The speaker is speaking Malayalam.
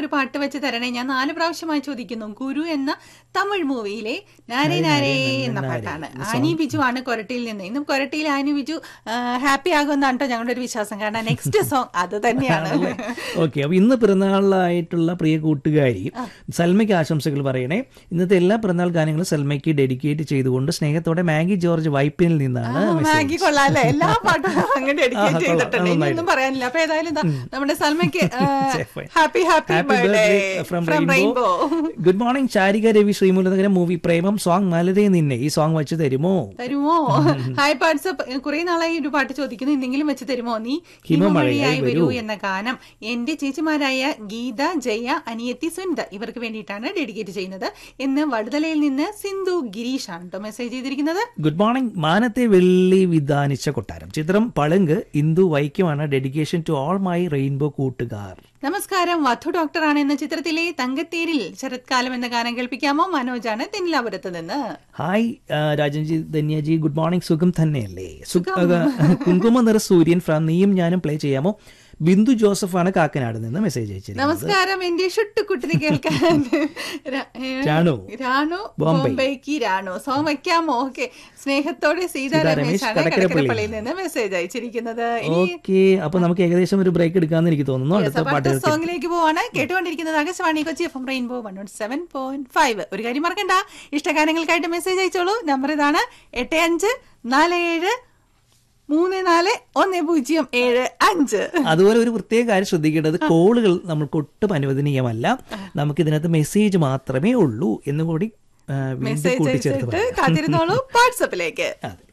ഒരു പാട്ട് വെച്ച് തരണേ ഞാൻ നാല് പ്രാവശ്യമായി ചോദിക്കുന്നു ഗുരു എന്ന തമിഴ് മൂവിയിലെ നാരേ നാരേ എന്ന പാട്ടാണ് ആനി ബിജു ആണ് കൊരട്ടിയിൽ നിന്ന് ഇന്നും കൊരട്ടിയിൽ ആനി ബിജു ഹാപ്പി ആകുമെന്നാണ് കേട്ടോ ഞങ്ങളുടെ ഒരു വിശ്വാസം കാരണം നെക്സ്റ്റ് സോങ് അത് തന്നെയാണ് ഓക്കെ അപ്പൊ ഇന്ന് പിറന്നാളായിട്ടുള്ള പ്രിയ കൂട്ടുകാരി സൽമയ്ക്ക് ആശംസകൾ പറയണേ ഇന്നത്തെ എല്ലാ പിറന്നാൾ ഗാനങ്ങളും സൽമയ്ക്ക് ഡെഡിക്കേറ്റ് ചെയ്തുകൊണ്ട് സ്നേഹത്തോടെ മാഗി ജോർജ് വൈപ്പിനിൽ നിന്നാണ് മാഗി കൊള്ളാല്ലേ എല്ലാ പാട്ടും അങ്ങനെ ഡെഡിക്കേറ്റ് ചെയ്തിട്ടുണ്ട് ഇനി ഒന്നും പറയാനില്ല അപ്പൊ ഏതായാലും ദാ നമ്മുടെ സൽമയ്ക്ക് happy happy birthday from from rainbow rainbow good morning Charika Ravi Sreemoolanagaram movie Premam song മലരെ നിന്നെ ഈ സോങ് വെച്ച് തരുമോ തരുമോ ഹായ് പാട്സപ്പ് കുറെ നാളായി ഒരു പാട്ട് ചോദിക്കുന്നു എന്തെങ്കിലും വെച്ച് തരുമോ നീ ഹിമമഴയായി ഹിമമഴയായി വരൂ എന്ന ഗാനം എന്റെ ചേച്ചിമാരായ ഗീത ജയ അനിയത്തി സുനിത ഇവർക്ക് വേണ്ടിയിട്ടാണ് ഡെഡിക്കേറ്റ് ചെയ്യുന്നത് എന്ന് വടുതലയിൽ നിന്ന് സിന്ധു ഗിരീഷ് ആണ് കേട്ടോ മെസ്സേജ് ചെയ്തിരിക്കുന്നത് ഗുഡ് മോർണിംഗ് മാനത്തെ വെള്ളി വിധാനിച്ച കൊട്ടാരം ചിത്രം പളുങ്ക് ഇന്ദു വൈക്കുമാണ് dedication to all my rainbow കൂട്ടുകാർ നമസ്കാരം വധു ഡോക്ടറാണ് എന്ന ചിത്രത്തിലെ തങ്കത്തേരിൽ ശരത്കാലം എന്ന ഗാനം കേൾപ്പിക്കാമോ മനോജാണ് തെന്നിലാപുരത്ത് നിന്ന് ഹായ് ആ, രാജൻജി ധന്യജി ഗുഡ് മോർണിംഗ് സുഖം തന്നെയല്ലേ സു- ആ, കുങ്കുമ നിറ സൂര്യൻ ഫ്രം നീയും ഞാനും പ്ലേ ചെയ്യാമോ ബിന്ദു ജോസഫാണ് കാക്കനാട് നിന്ന് മെസ്സേജ് അയച്ചിരുന്നത് നമസ്കാരം എന്റെ ഷുട്ടുകുട്ടിനെ കേൾക്കാൻ ര- ഏ, രാണു. രാണു ബോംബെ. ബോംബെക്ക് രാണു സോങ് വയ്ക്കാമോ ഓക്കെ സ്നേഹത്തോടെ സീതാ സീതാ രമേശ് രമേശ് ആണ് കടക്കരപ്പള്ളിയിൽ കടക്കരപ്പള്ളിയിൽ നിന്ന് മെസ്സേജ് അയച്ചിരിക്കുന്നത് ഇനി ഓക്കെ അപ്പൊ നമുക്ക് ഏകദേശം ഒരു ബ്രേക്ക് എടുക്കാന്ന് എനിക്ക് തോന്നുന്നു yes, അടുത്ത അപ്പൊ പാട്ട് അടുത്ത സോങ്ങിലേക്ക് പോവാണ് കേട്ടുകൊണ്ടിരിക്കുന്നത് Akashvani Kochi F M rainbow one nought seven point five ഒരു കാര്യം മറക്കണ്ട ഇഷ്ടകാര്യങ്ങൾക്കായിട്ട് മെസ്സേജ് അയച്ചോളൂ നമ്പർ ഇതാണ് എട്ട് അഞ്ച് നാല് ഏഴ് മൂന്ന് നാല് ഒന്ന് പൂജ്യം ഏഴ് അഞ്ച് അതുപോലെ ഒരു പ്രത്യേക കാര്യം ശ്രദ്ധിക്കേണ്ടത് കോളുകൾ നമ്മൾക്ക് ഒട്ടും അനുവദനീയമല്ല നമുക്ക് ഇതിനകത്ത് മെസ്സേജ് മാത്രമേ ഉള്ളൂ എന്നുകൂടി ആ, വീണ്ടും മെസ്സേജ് കൂട്ടിച്ചേർത്ത് അയച്ചിട്ട് കാത്തിരുന്നോളൂ വാട്സപ്പിലേക്ക് അതെ